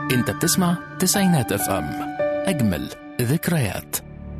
انت بتسمع تسعينات اف ام اجمل ذكريات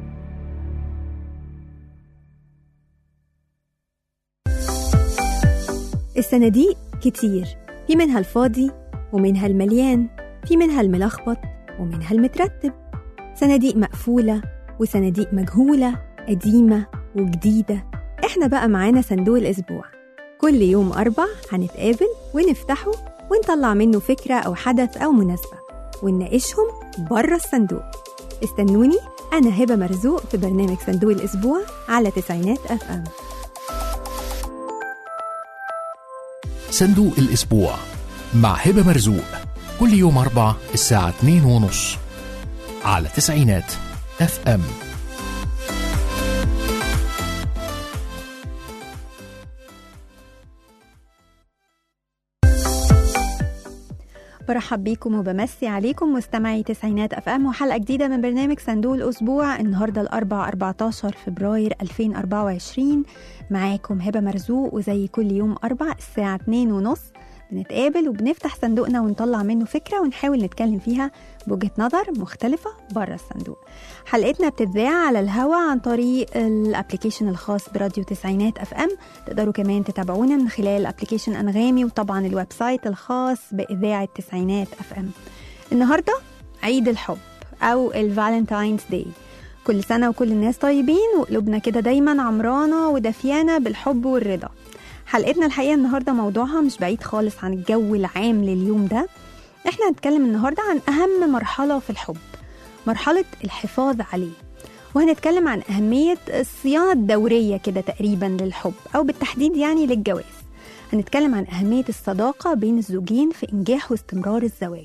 الصناديق كتير في منها الفاضي ومنها المليان في منها الملخبط ومنها المترتب صناديق مقفولة وصناديق مجهولة قديمة وجديدة احنا بقى معانا صندوق الأسبوع كل يوم أربع هنتقابل ونفتحه ونطلع منه فكرة أو حدث أو مناسبة ونناقشهم بره الصندوق استنوني أنا هبة مرزوق في برنامج صندوق الأسبوع على تسعينات أف أم صندوق الأسبوع مع هبة مرزوق كل يوم أربع الساعة 2 ونص على تسعينات اف ام برحب بيكم وبمسي عليكم مستمعي تسعينات اف ام وحلقه جديده من برنامج صندوق الاسبوع النهارده الاربع 14 فبراير 2024 معاكم هبه مرزوق وزي كل يوم اربع الساعه 2 ونص بنتقابل وبنفتح صندوقنا ونطلع منه فكره ونحاول نتكلم فيها بوجهه نظر مختلفه بره الصندوق حلقتنا بتتذاع على الهوا عن طريق الابلكيشن الخاص براديو تسعينات اف ام تقدروا كمان تتابعونا من خلال ابلكيشن انغامي وطبعا الويب سايت الخاص باذاعه تسعينات اف ام النهارده عيد الحب او الفالنتاينز داي كل سنه وكل الناس طيبين وقلوبنا كده دايما عمرانه ودافيانه بالحب والرضا حلقتنا الحقيقه النهارده موضوعها مش بعيد خالص عن الجو العام لليوم ده احنا هنتكلم النهارده عن اهم مرحله في الحب مرحله الحفاظ عليه وهنتكلم عن أهمية الصيانة الدورية كده تقريبا للحب أو بالتحديد يعني للجواز هنتكلم عن أهمية الصداقة بين الزوجين في إنجاح واستمرار الزواج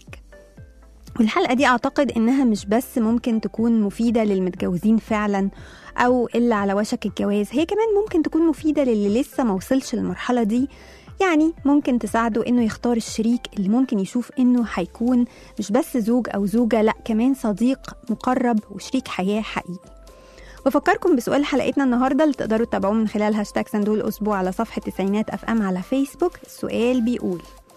والحلقة دي أعتقد إنها مش بس ممكن تكون مفيدة للمتجوزين فعلا أو اللي على وشك الجواز هي كمان ممكن تكون مفيدة للي لسه ما وصلش للمرحلة دي يعني ممكن تساعده إنه يختار الشريك اللي ممكن يشوف إنه هيكون مش بس زوج أو زوجة لأ كمان صديق مقرب وشريك حياة حقيقي بفكركم بسؤال حلقتنا النهاردة اللي تقدروا تتابعوه من خلال هاشتاج صندوق الأسبوع على صفحة تسعينات أف أم على فيسبوك السؤال بيقول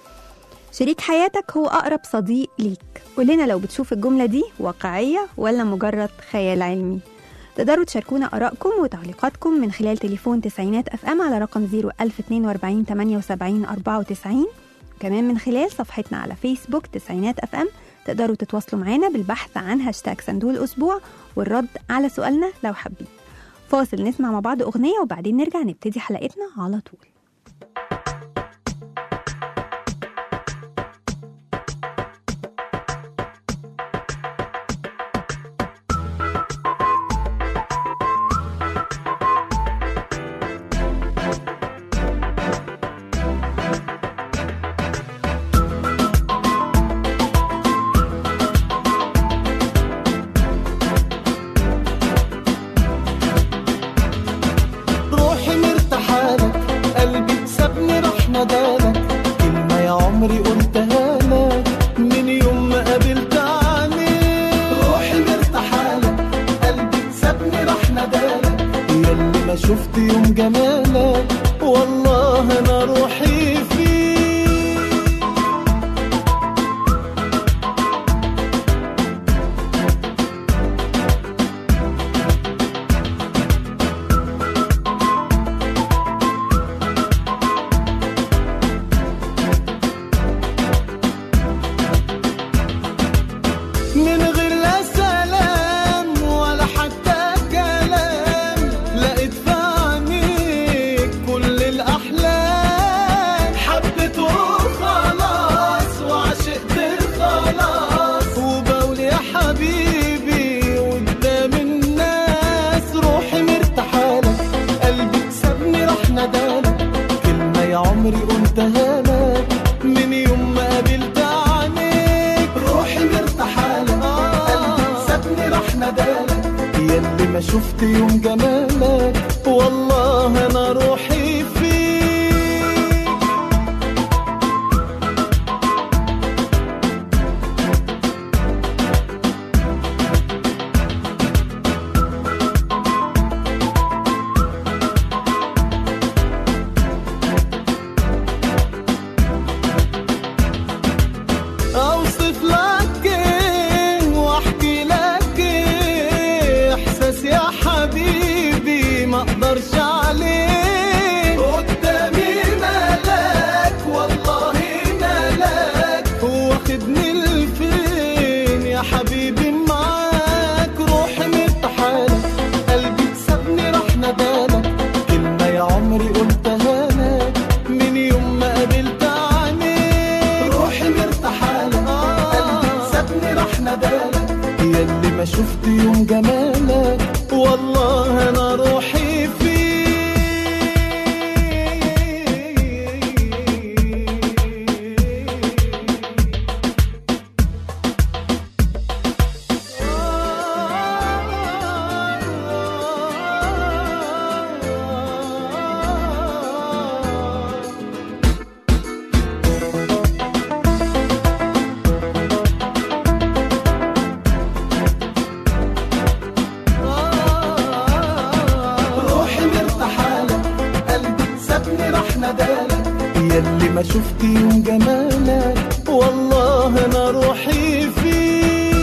شريك حياتك هو أقرب صديق ليك قولنا لو بتشوف الجملة دي واقعية ولا مجرد خيال علمي تقدروا تشاركونا آرائكم وتعليقاتكم من خلال تليفون تسعينات أف أم على رقم 01042 78 94 وكمان من خلال صفحتنا على فيسبوك تسعينات أف أم تقدروا تتواصلوا معانا بالبحث عن هاشتاج صندوق الأسبوع والرد على سؤالنا لو حابين فاصل نسمع مع بعض أغنية وبعدين نرجع نبتدي حلقتنا على طول روحي مرتاحالك قلبي سابني راح ندالك كلمة يا عمري قلتها لك من يوم ما قابلت عينيك روحي مرتاحالك قلبي سابني راح ندالك ياللي ما شفت يوم جمالك والله انا روحي فيك من غير لا سلام ولا حتى كلام لقيت في عينيك كل الأحلام حبيت وخلاص وعشقت خلاص وبقول يا حبيبي قدام الناس روحي مرتاحالك قلبي سابني راح ندالك كلمة يا عمري قلتها لك من يوم ما قابلت عينيك روحي مرتاحالك قلبي سابني راح ندالك ياللي ما شفت يوم جمالك والله انا روحي فيك اوصف لك ياللي ما شفت يوم جمالك والله انا روحي فيك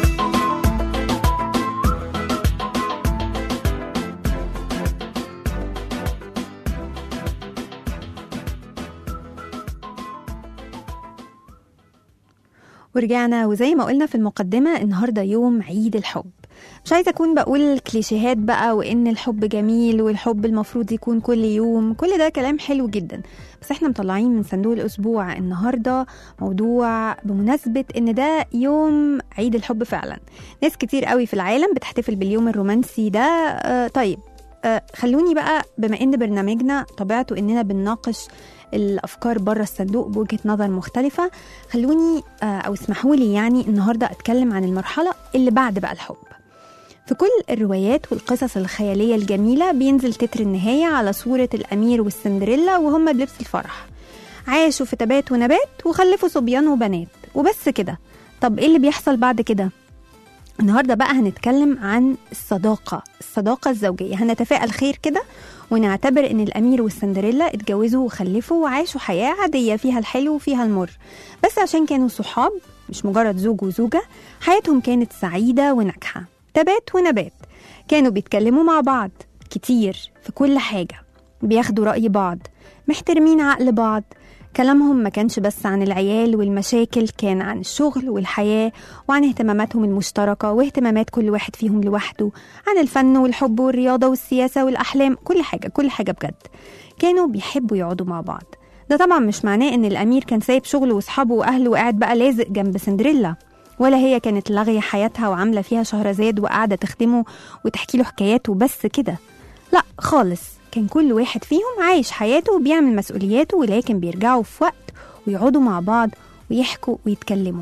ورجعنا وزي ما قلنا في المقدمة النهاردة يوم عيد الحب مش عايزة أكون بقول كليشيهات بقى وإن الحب جميل والحب المفروض يكون كل يوم كل ده كلام حلو جدا بس احنا مطلعين من صندوق الأسبوع النهاردة موضوع بمناسبة إن ده يوم عيد الحب فعلا ناس كتير قوي في العالم بتحتفل باليوم الرومانسي ده آه طيب آه خلوني بقى بما إن برنامجنا طبيعته إننا بنناقش الافكار بره الصندوق بوجهه نظر مختلفه خلوني آه، او اسمحوا لي يعني النهارده اتكلم عن المرحله اللي بعد بقى الحب في كل الروايات والقصص الخياليه الجميله بينزل تتر النهايه على صوره الامير والسندريلا وهم بلبس الفرح عاشوا في تبات ونبات وخلفوا صبيان وبنات وبس كده طب ايه اللي بيحصل بعد كده النهارده بقى هنتكلم عن الصداقه الصداقه الزوجيه هنتفائل خير كده ونعتبر ان الامير والسندريلا اتجوزوا وخلفوا وعاشوا حياه عاديه فيها الحلو وفيها المر بس عشان كانوا صحاب مش مجرد زوج وزوجه حياتهم كانت سعيده وناجحه تبات ونبات كانوا بيتكلموا مع بعض كتير في كل حاجه بياخدوا راي بعض محترمين عقل بعض كلامهم ما كانش بس عن العيال والمشاكل كان عن الشغل والحياة وعن اهتماماتهم المشتركة واهتمامات كل واحد فيهم لوحده عن الفن والحب والرياضة والسياسة والأحلام كل حاجة كل حاجة بجد كانوا بيحبوا يقعدوا مع بعض ده طبعا مش معناه ان الامير كان سايب شغله واصحابه واهله وقاعد بقى لازق جنب سندريلا ولا هي كانت لاغيه حياتها وعامله فيها شهرزاد وقاعده تخدمه وتحكي له حكايات وبس كده لا خالص كان كل واحد فيهم عايش حياته وبيعمل مسؤولياته ولكن بيرجعوا في وقت ويقعدوا مع بعض ويحكوا ويتكلموا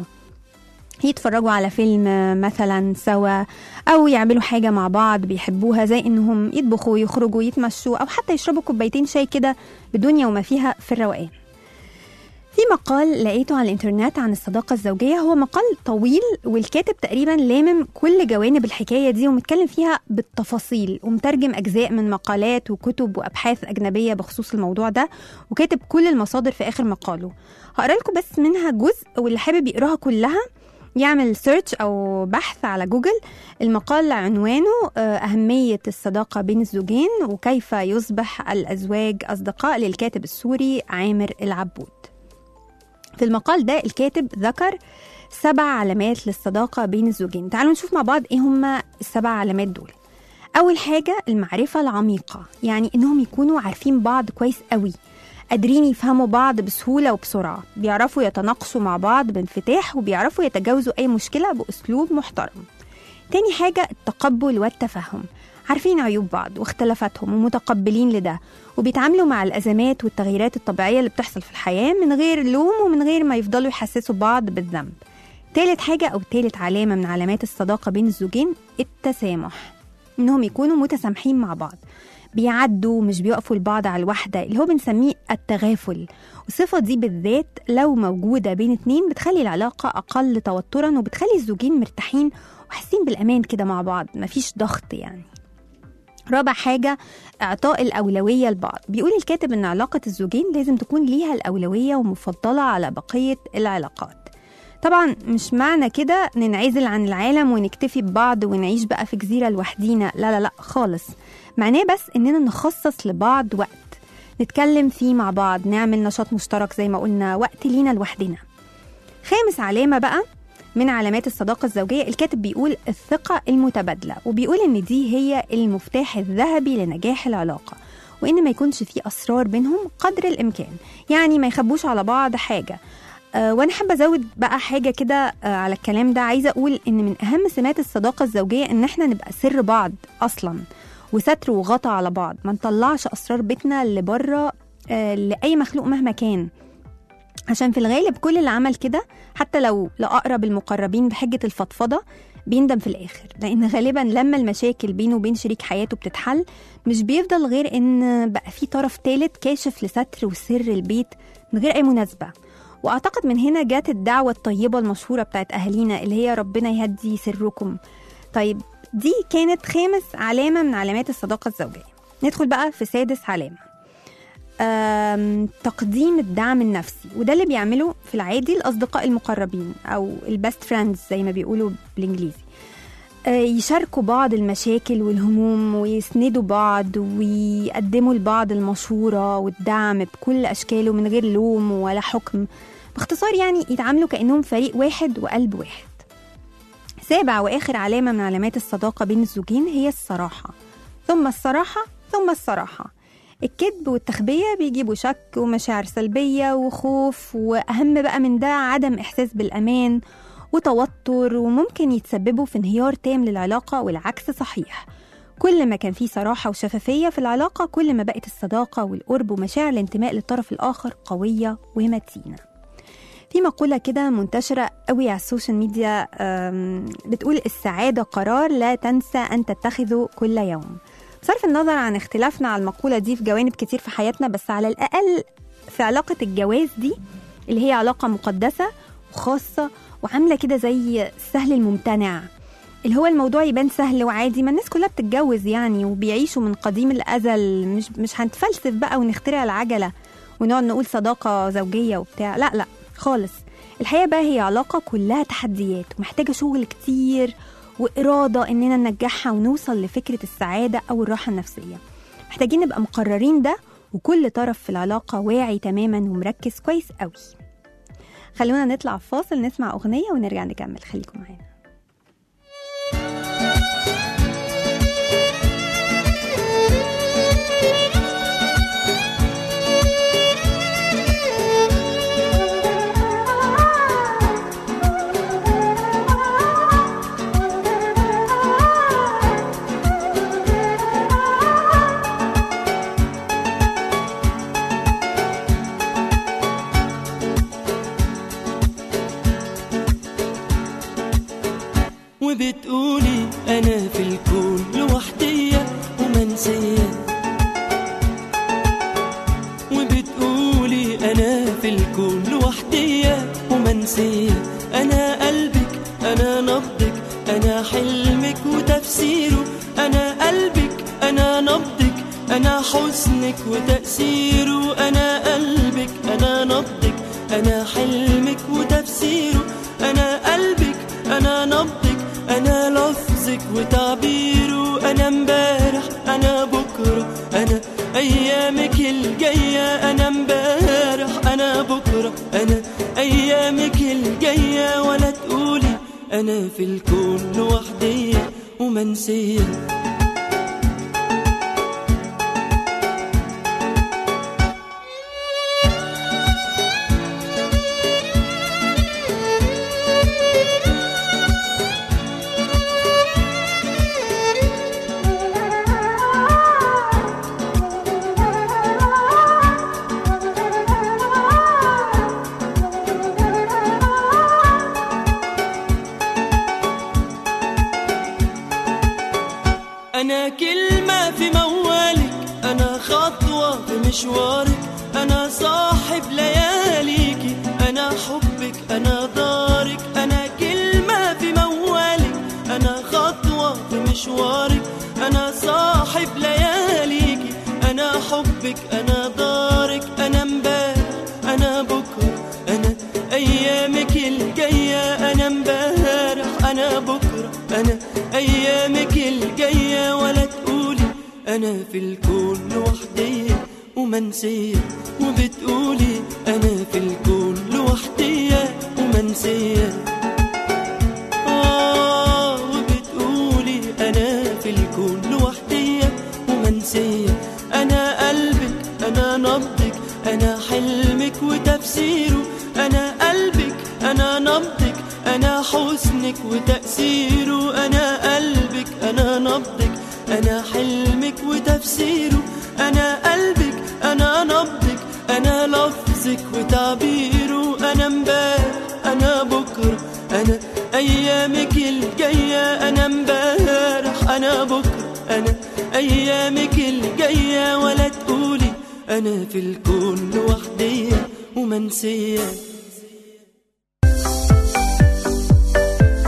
يتفرجوا على فيلم مثلا سوا او يعملوا حاجه مع بعض بيحبوها زي انهم يطبخوا يخرجوا يتمشوا او حتى يشربوا كوبايتين شاي كده بدنيا وما فيها في الروقان في مقال لقيته على الانترنت عن الصداقة الزوجية هو مقال طويل والكاتب تقريبا لامم كل جوانب الحكاية دي ومتكلم فيها بالتفاصيل ومترجم أجزاء من مقالات وكتب وأبحاث أجنبية بخصوص الموضوع ده وكاتب كل المصادر في آخر مقاله هقرا لكم بس منها جزء واللي حابب يقراها كلها يعمل سيرش أو بحث على جوجل المقال عنوانه آه، أهمية الصداقة بين الزوجين وكيف يصبح الأزواج أصدقاء للكاتب السوري عامر العبود في المقال ده الكاتب ذكر سبع علامات للصداقة بين الزوجين تعالوا نشوف مع بعض ايه هما السبع علامات دول أول حاجة المعرفة العميقة يعني إنهم يكونوا عارفين بعض كويس قوي قادرين يفهموا بعض بسهولة وبسرعة بيعرفوا يتناقشوا مع بعض بانفتاح وبيعرفوا يتجاوزوا أي مشكلة بأسلوب محترم تاني حاجة التقبل والتفهم عارفين عيوب بعض واختلافاتهم ومتقبلين لده وبيتعاملوا مع الأزمات والتغييرات الطبيعية اللي بتحصل في الحياة من غير لوم ومن غير ما يفضلوا يحسسوا بعض بالذنب تالت حاجة أو تالت علامة من علامات الصداقة بين الزوجين التسامح إنهم يكونوا متسامحين مع بعض بيعدوا مش بيقفوا لبعض على الواحدة اللي هو بنسميه التغافل والصفة دي بالذات لو موجودة بين اتنين بتخلي العلاقة أقل توترا وبتخلي الزوجين مرتاحين وحاسين بالأمان كده مع بعض مفيش ضغط يعني رابع حاجة إعطاء الأولوية لبعض بيقول الكاتب إن علاقة الزوجين لازم تكون ليها الأولوية ومفضلة على بقية العلاقات طبعا مش معنى كده ننعزل عن العالم ونكتفي ببعض ونعيش بقى في جزيرة لوحدينا لا لا لا خالص معناه بس إننا نخصص لبعض وقت نتكلم فيه مع بعض نعمل نشاط مشترك زي ما قلنا وقت لينا لوحدنا خامس علامة بقى من علامات الصداقة الزوجية الكاتب بيقول الثقة المتبادلة وبيقول إن دي هي المفتاح الذهبي لنجاح العلاقة وإن ما يكونش فيه أسرار بينهم قدر الإمكان يعني ما يخبوش على بعض حاجة أه وانا حابه ازود بقى حاجه كده أه على الكلام ده عايزه اقول ان من اهم سمات الصداقه الزوجيه ان احنا نبقى سر بعض اصلا وستر وغطا على بعض ما نطلعش اسرار بيتنا لبره أه لاي مخلوق مهما كان عشان في الغالب كل اللي عمل كده حتى لو لأقرب المقربين بحجة الفضفضة بيندم في الآخر لأن غالبا لما المشاكل بينه وبين شريك حياته بتتحل مش بيفضل غير إن بقى في طرف تالت كاشف لستر وسر البيت من غير أي مناسبة وأعتقد من هنا جات الدعوة الطيبة المشهورة بتاعت أهالينا اللي هي ربنا يهدي سركم طيب دي كانت خامس علامة من علامات الصداقة الزوجية ندخل بقى في سادس علامة آم، تقديم الدعم النفسي وده اللي بيعمله في العادي الأصدقاء المقربين أو البست فريندز زي ما بيقولوا بالإنجليزي آه، يشاركوا بعض المشاكل والهموم ويسندوا بعض ويقدموا لبعض المشورة والدعم بكل أشكاله من غير لوم ولا حكم باختصار يعني يتعاملوا كأنهم فريق واحد وقلب واحد سابع وآخر علامة من علامات الصداقة بين الزوجين هي الصراحة ثم الصراحة ثم الصراحة الكذب والتخبية بيجيبوا شك ومشاعر سلبية وخوف وأهم بقى من ده عدم إحساس بالأمان وتوتر وممكن يتسببوا في انهيار تام للعلاقة والعكس صحيح كل ما كان في صراحة وشفافية في العلاقة كل ما بقت الصداقة والقرب ومشاعر الانتماء للطرف الآخر قوية ومتينة في مقولة كده منتشرة قوي على السوشيال ميديا أم، بتقول السعادة قرار لا تنسى أن تتخذه كل يوم بصرف النظر عن اختلافنا على المقولة دي في جوانب كتير في حياتنا بس على الأقل في علاقة الجواز دي اللي هي علاقة مقدسة وخاصة وعاملة كده زي السهل الممتنع اللي هو الموضوع يبان سهل وعادي ما الناس كلها بتتجوز يعني وبيعيشوا من قديم الأزل مش مش هنتفلسف بقى ونخترع العجلة ونقعد نقول صداقة زوجية وبتاع لا لا خالص الحياة بقى هي علاقة كلها تحديات ومحتاجة شغل كتير وإرادة إننا ننجحها ونوصل لفكرة السعادة أو الراحة النفسية محتاجين نبقى مقررين ده وكل طرف في العلاقة واعي تماما ومركز كويس قوي خلونا نطلع فاصل نسمع أغنية ونرجع نكمل خليكم معانا وبتقولي انا في الكون لوحدية ومنسية وبتقولي انا في الكون لوحدية ومنسية انا قلبك انا نبضك انا حلمك وتفسيره انا قلبك انا نبضك انا حسنك وتأثيره انا قلبك انا نبضك انا حلمك وتفسيره انا قلبك انا نبضك انا لفظك وتعبيره انا امبارح انا بكره انا ايامك الجايه انا امبارح انا بكره انا ايامك الجايه ولا تقولي انا في الكون لوحدي ومنسيه أنا كلمة في موالك أنا خطوة في مشوارك أنا صاحب لياليكي أنا حبك أنا دارك أنا كلمة في موالك أنا خطوة في مشوارك أنا صاحب لياليكي أنا حبك أنا دارك أنا امبارح أنا بكرة أنا أيامك الجاية أنا امبارح أنا بكرة أنا أيامك الجاية ولا تقولي أنا في الكون لوحدي ومنسية وبتقولي أنا في الكون لوحدي ومنسية آه وبتقولي أنا في الكون لوحدي ومنسية أنا قلبك أنا نبضك أنا حلمك وتفسيره أنا قلبك أنا نبضك أنا حسنك وتأثيره أنا قلبك أنا نبضك أنا حلمك وتفسيره أنا قلبك أنا نبضك أنا لفظك وتعبيره أنا امبارح أنا بكرة أنا أيامك الجاية أنا امبارح أنا بكرة أنا أيامك الجاية ولا تقولي أنا في الكون لوحدي ومنسية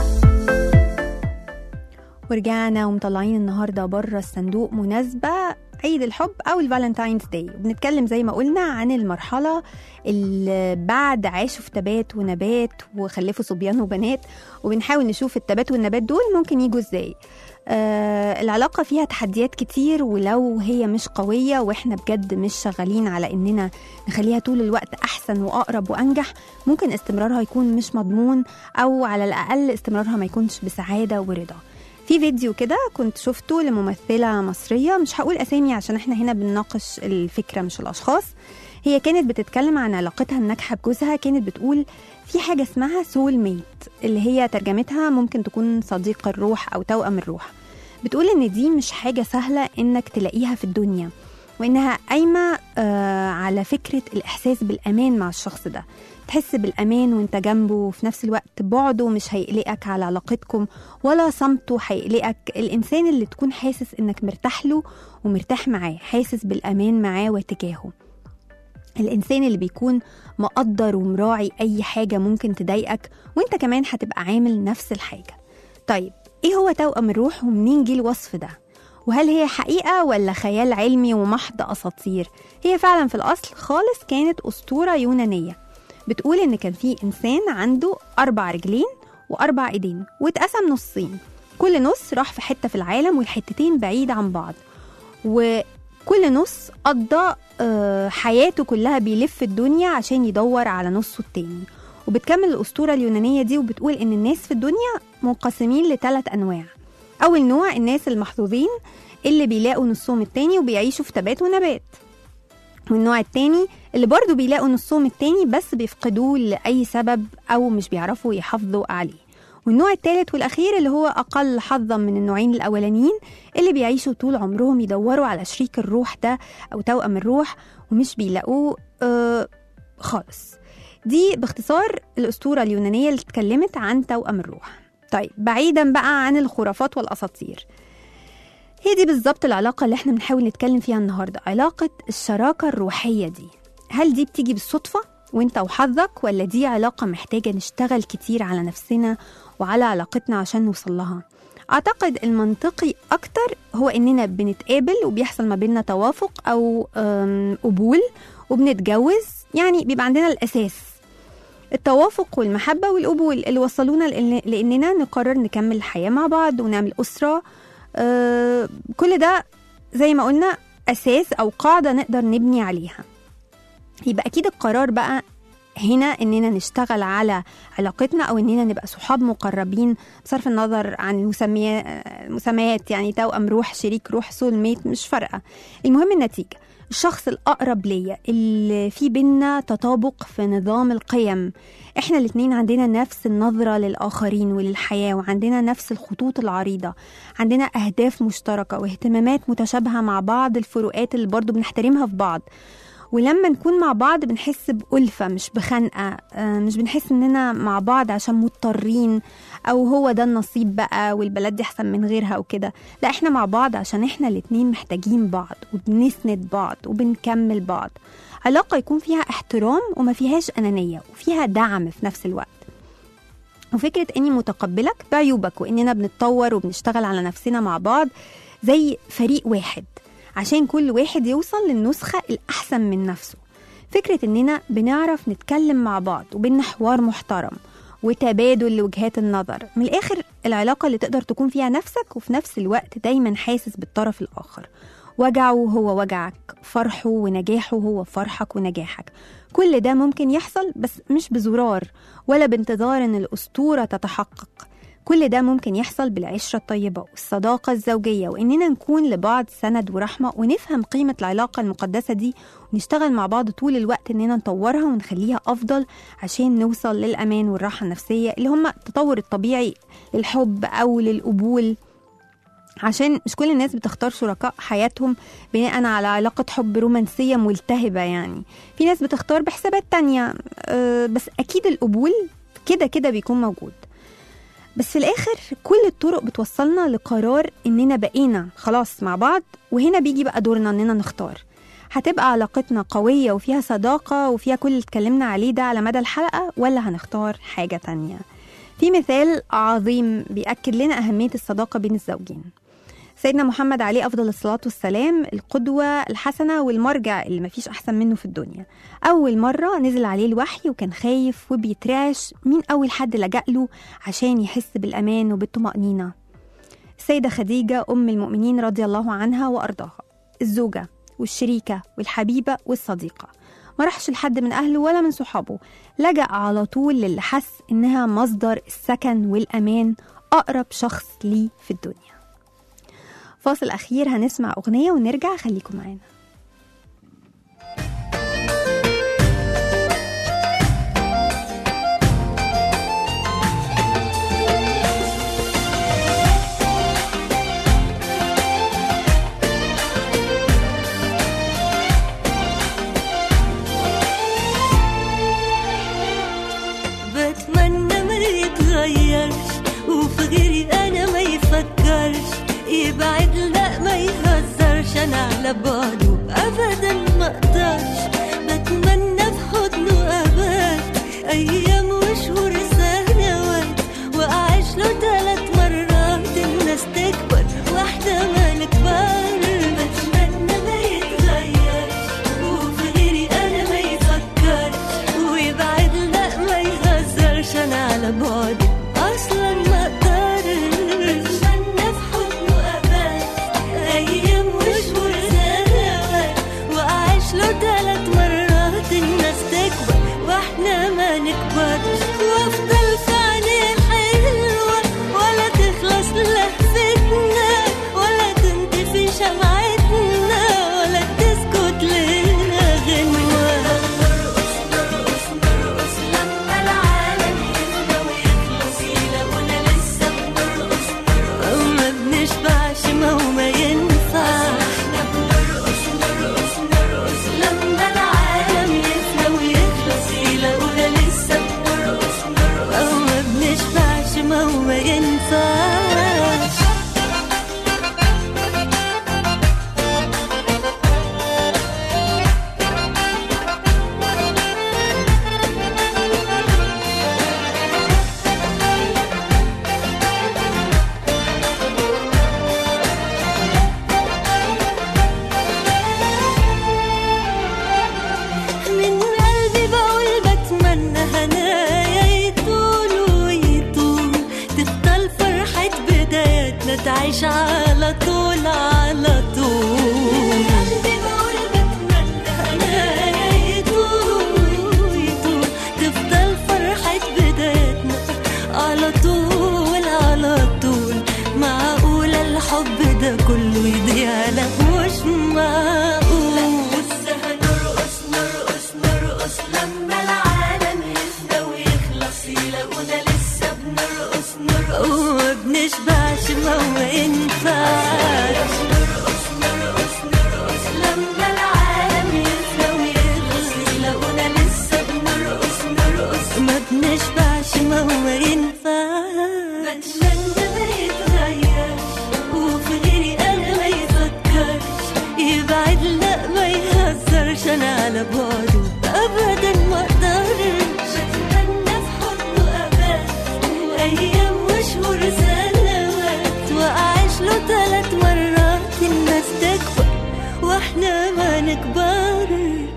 ورجعنا ومطلعين النهارده بره الصندوق مناسبة عيد الحب او الفالنتاينز داي وبنتكلم زي ما قلنا عن المرحله اللي بعد عاشوا في تبات ونبات وخلفوا صبيان وبنات وبنحاول نشوف التبات والنبات دول ممكن يجوا ازاي آه العلاقة فيها تحديات كتير ولو هي مش قوية واحنا بجد مش شغالين على اننا نخليها طول الوقت احسن واقرب وانجح ممكن استمرارها يكون مش مضمون او على الاقل استمرارها ما يكونش بسعادة ورضا في فيديو كده كنت شفته لممثلة مصرية مش هقول أسامي عشان احنا هنا بنناقش الفكرة مش الأشخاص هي كانت بتتكلم عن علاقتها الناجحة بجوزها كانت بتقول في حاجة اسمها سول ميت اللي هي ترجمتها ممكن تكون صديق الروح أو توأم الروح بتقول إن دي مش حاجة سهلة إنك تلاقيها في الدنيا وإنها قايمة آه على فكرة الإحساس بالأمان مع الشخص ده تحس بالأمان وإنت جنبه وفي نفس الوقت بعده مش هيقلقك على علاقتكم ولا صمته هيقلقك الإنسان اللي تكون حاسس إنك مرتاح له ومرتاح معاه حاسس بالأمان معاه وتجاهه الإنسان اللي بيكون مقدر ومراعي أي حاجة ممكن تضايقك وإنت كمان هتبقى عامل نفس الحاجة طيب إيه هو توأم الروح ومنين جه الوصف ده؟ وهل هي حقيقة ولا خيال علمي ومحض أساطير؟ هي فعلا في الأصل خالص كانت أسطورة يونانية بتقول إن كان في إنسان عنده أربع رجلين وأربع إيدين واتقسم نصين كل نص راح في حتة في العالم والحتتين بعيد عن بعض وكل نص قضى آه، حياته كلها بيلف الدنيا عشان يدور على نصه التاني وبتكمل الأسطورة اليونانية دي وبتقول إن الناس في الدنيا منقسمين لثلاث أنواع أول نوع الناس المحظوظين اللي بيلاقوا نصهم التاني وبيعيشوا في تبات ونبات والنوع التاني اللي برضه بيلاقوا نصهم التاني بس بيفقدوه لأي سبب أو مش بيعرفوا يحافظوا عليه والنوع التالت والأخير اللي هو أقل حظا من النوعين الأولانيين اللي بيعيشوا طول عمرهم يدوروا على شريك الروح ده أو توأم الروح ومش بيلاقوه آه خالص دي باختصار الأسطورة اليونانية اللي اتكلمت عن توأم الروح طيب بعيدا بقى عن الخرافات والأساطير هي دي بالظبط العلاقة اللي احنا بنحاول نتكلم فيها النهاردة علاقة الشراكة الروحية دي هل دي بتيجي بالصدفة وانت وحظك ولا دي علاقة محتاجة نشتغل كتير على نفسنا وعلى علاقتنا عشان نوصل لها أعتقد المنطقي أكتر هو إننا بنتقابل وبيحصل ما بيننا توافق أو أم، قبول وبنتجوز يعني بيبقى عندنا الأساس التوافق والمحبة والقبول اللي وصلونا لإن- لإننا نقرر نكمل الحياة مع بعض ونعمل أسرة آه، كل ده زي ما قلنا أساس أو قاعدة نقدر نبني عليها يبقى أكيد القرار بقى هنا إننا نشتغل على علاقتنا أو إننا نبقى صحاب مقربين بصرف النظر عن المسميات المسميات يعني توأم روح شريك روح سول ميت مش فارقة المهم النتيجة الشخص الأقرب ليا اللي في بينا تطابق في نظام القيم احنا الاتنين عندنا نفس النظرة للآخرين وللحياة وعندنا نفس الخطوط العريضة عندنا أهداف مشتركة واهتمامات متشابهة مع بعض الفروقات اللي برضو بنحترمها في بعض ولما نكون مع بعض بنحس بألفة مش بخنقة آه، مش بنحس إننا مع بعض عشان مضطرين أو هو ده النصيب بقى والبلد دي أحسن من غيرها وكده لا إحنا مع بعض عشان إحنا الاتنين محتاجين بعض وبنسند بعض وبنكمل بعض علاقة يكون فيها احترام وما فيهاش أنانية وفيها دعم في نفس الوقت وفكرة إني متقبلك بعيوبك وإننا بنتطور وبنشتغل على نفسنا مع بعض زي فريق واحد عشان كل واحد يوصل للنسخة الأحسن من نفسه فكرة إننا بنعرف نتكلم مع بعض وبيننا حوار محترم وتبادل لوجهات النظر من الآخر العلاقة اللي تقدر تكون فيها نفسك وفي نفس الوقت دايما حاسس بالطرف الآخر وجعه هو وجعك فرحه ونجاحه هو فرحك ونجاحك كل ده ممكن يحصل بس مش بزرار ولا بانتظار ان الأسطورة تتحقق كل ده ممكن يحصل بالعشرة الطيبة والصداقة الزوجية وإننا نكون لبعض سند ورحمة ونفهم قيمة العلاقة المقدسة دي ونشتغل مع بعض طول الوقت إننا نطورها ونخليها أفضل عشان نوصل للأمان والراحة النفسية اللي هم التطور الطبيعي للحب أو للقبول عشان مش كل الناس بتختار شركاء حياتهم بناء على علاقة حب رومانسية ملتهبة يعني في ناس بتختار بحسابات تانية أه بس أكيد القبول كده كده بيكون موجود بس في الآخر كل الطرق بتوصلنا لقرار إننا بقينا خلاص مع بعض وهنا بيجي بقى دورنا إننا نختار هتبقى علاقتنا قوية وفيها صداقة وفيها كل اللي اتكلمنا عليه ده على مدى الحلقة ولا هنختار حاجة تانية في مثال عظيم بيأكد لنا أهمية الصداقة بين الزوجين سيدنا محمد عليه أفضل الصلاة والسلام القدوة الحسنة والمرجع اللي مفيش أحسن منه في الدنيا أول مرة نزل عليه الوحي وكان خايف وبيتراش مين أول حد لجأ له عشان يحس بالأمان وبالطمأنينة السيدة خديجة أم المؤمنين رضي الله عنها وأرضاها الزوجة والشريكة والحبيبة والصديقة ما راحش لحد من أهله ولا من صحابه لجأ على طول للي حس إنها مصدر السكن والأمان أقرب شخص ليه في الدنيا فاصل أخير هنسمع أغنية ونرجع خليكم معانا بتمنى ما يتغيرش وفي غيري انا ما يفكرش يبعد لا ما يهزرش انا على بعده ابدا ما اقدرش بتمنى في حضنه ابات ايام وشهور سنوات واعيش له ثلاث مرات الناس تكبر واحده ما نكبر بتمنى ما يتغيرش وفي غيري انا ما يفكرش ويبعد لا ما يهزرش انا على بعدي اصلا ما اقدرش بتمنى في حضنه ابات ايام وشهور سنوات واعيش له ثلاث مرات الناس تكبر واحنا ما نكبرش وافضل في عينيه حلوه ولا تخلص لهفتنا ولا تنطفي شمعتنا ولا تسكت لنا غنوه نرقص نرقص نرقص لما العالم يفنى ويخلص يلاقونا لسه بنرقص نرقص ما بنشبعش ما هو ما ينفعش احنا بنرقص نرقص نرقص لما العالم يفنى ويخلص يلاقونا لسه بنرقص نرقص ما بنشبعش ما هو ما ينفعش من قلبي بقول بتمنى هنايا يطول ويطول تفضل فرحة بداياتنا تعيش على طول على طول من قلبي بقول بتمنى هنايا يطول ويطول تفضل فرحة بداياتنا على طول على طول معقولة الحب ده كله يضيع لا مش معقول لسه هنرقص نرقص نرقص لما العالم يفنى ويخلص يلاقونا لسه بنرقص نرقص وما بنشبعش ما هو ينفعش نرقص نرقص نرقص لما العالم يفنى ويخلص يلاقونا لسه بنرقص نرقص ما بنشبعش ما هو ينفعش بتمنى ما يتغيرش وفي غيري انا ما يفكرش يبعد لا ما يهزرش انا على بعده ابدا ما اقدرش بتمنى في حضنه ابات ايام وشهور سنوات واعيش له ثلاث مرات الناس تكبر واحنا ما نكبرش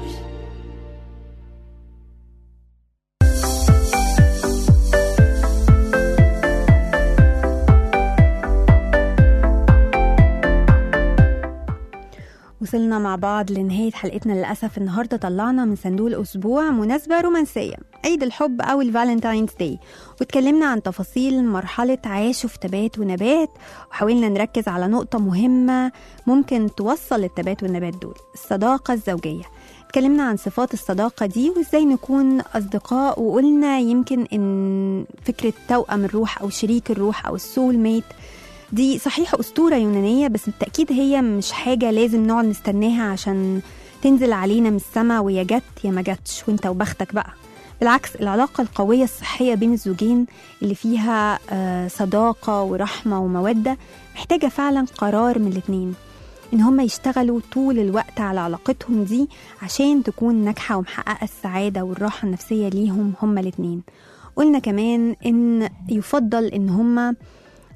وصلنا مع بعض لنهاية حلقتنا للأسف النهاردة طلعنا من صندوق الأسبوع مناسبة رومانسية عيد الحب أو الفالنتاينز داي واتكلمنا عن تفاصيل مرحلة عاشه في تبات ونبات وحاولنا نركز على نقطة مهمة ممكن توصل التبات والنبات دول الصداقة الزوجية اتكلمنا عن صفات الصداقة دي وازاي نكون أصدقاء وقلنا يمكن إن فكرة توأم الروح أو شريك الروح أو السول ميت دي صحيح أسطورة يونانية بس بالتأكيد هي مش حاجة لازم نقعد نستناها عشان تنزل علينا من السما ويا جت يا ما جتش وانت وبختك بقى بالعكس العلاقة القوية الصحية بين الزوجين اللي فيها آه، صداقة ورحمة ومودة محتاجة فعلا قرار من الاتنين إن هما يشتغلوا طول الوقت على علاقتهم دي عشان تكون ناجحة ومحققة السعادة والراحة النفسية ليهم هما الاتنين قلنا كمان إن يفضل إن هما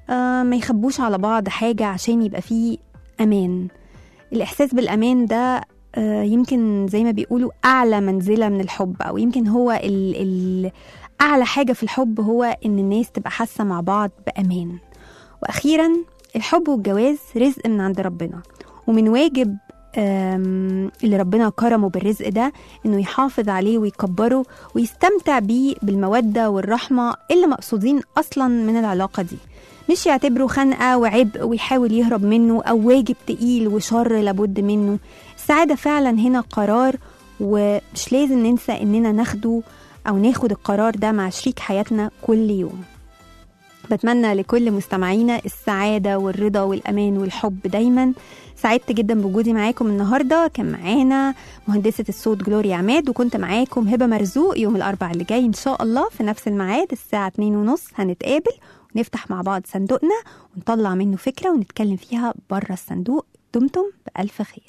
آه ما يخبوش على بعض حاجة عشان يبقى فيه أمان الإحساس بالأمان ده آه يمكن زي ما بيقولوا أعلى منزلة من الحب أو يمكن هو ال ال أعلى حاجة في الحب هو إن الناس تبقى حاسة مع بعض بأمان وأخيرا الحب والجواز رزق من عند ربنا ومن واجب آم، اللي ربنا كرمه بالرزق ده انه يحافظ عليه ويكبره ويستمتع بيه بالمودة والرحمة اللي مقصودين اصلا من العلاقة دي مش يعتبره خنقة وعبء ويحاول يهرب منه او واجب تقيل وشر لابد منه السعادة فعلا هنا قرار ومش لازم ننسى اننا ناخده او ناخد القرار ده مع شريك حياتنا كل يوم بتمنى لكل مستمعينا السعادة والرضا والأمان والحب دايما سعدت جدا بوجودي معاكم النهاردة كان معانا مهندسة الصوت جلوريا عماد وكنت معاكم هبة مرزوق يوم الأربع اللي جاي إن شاء الله في نفس الميعاد الساعة 2 ونص هنتقابل ونفتح مع بعض صندوقنا ونطلع منه فكرة ونتكلم فيها بره الصندوق دمتم بألف خير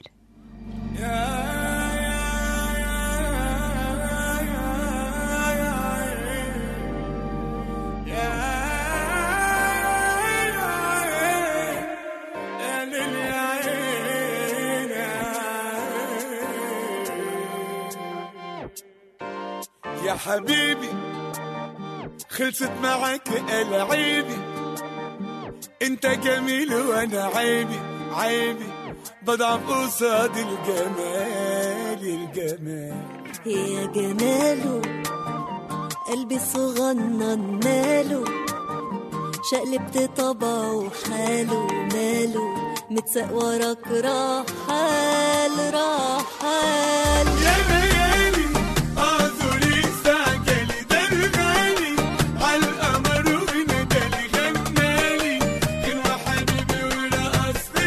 يا حبيبي خلصت معك العيبي انت جميل وانا عيبي عيبي بضعف قصاد الجمال الجمال يا جماله قلبي صغنن ماله شقلبت طبعه حاله ماله متساق وراك رحال رحال يا ليالي اعذري استعجلي ده الغالي عالقمر وندالي غنالي كان حبيبي ورقصت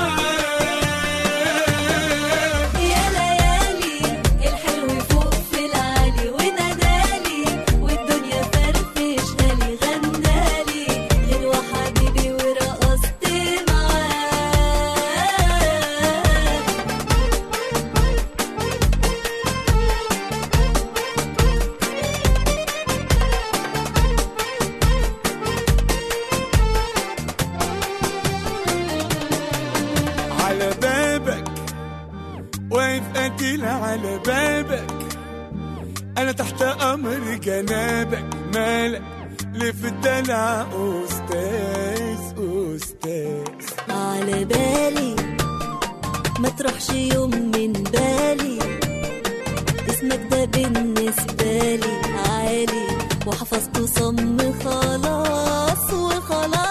معاه يا ليالي الحلو فوق في العالي ونادالي والدنيا فرفشها لي غنالي غير حبيبي ورقصت معاه على بابك واقف قتيل على بابك انا تحت امر جنابك مالك ليه في الدلع استاذ استاذ على بالي ما تروحش يوم من بالي اسمك ده بالنسبة لي عالي وحفظته صم خلاص وخلاص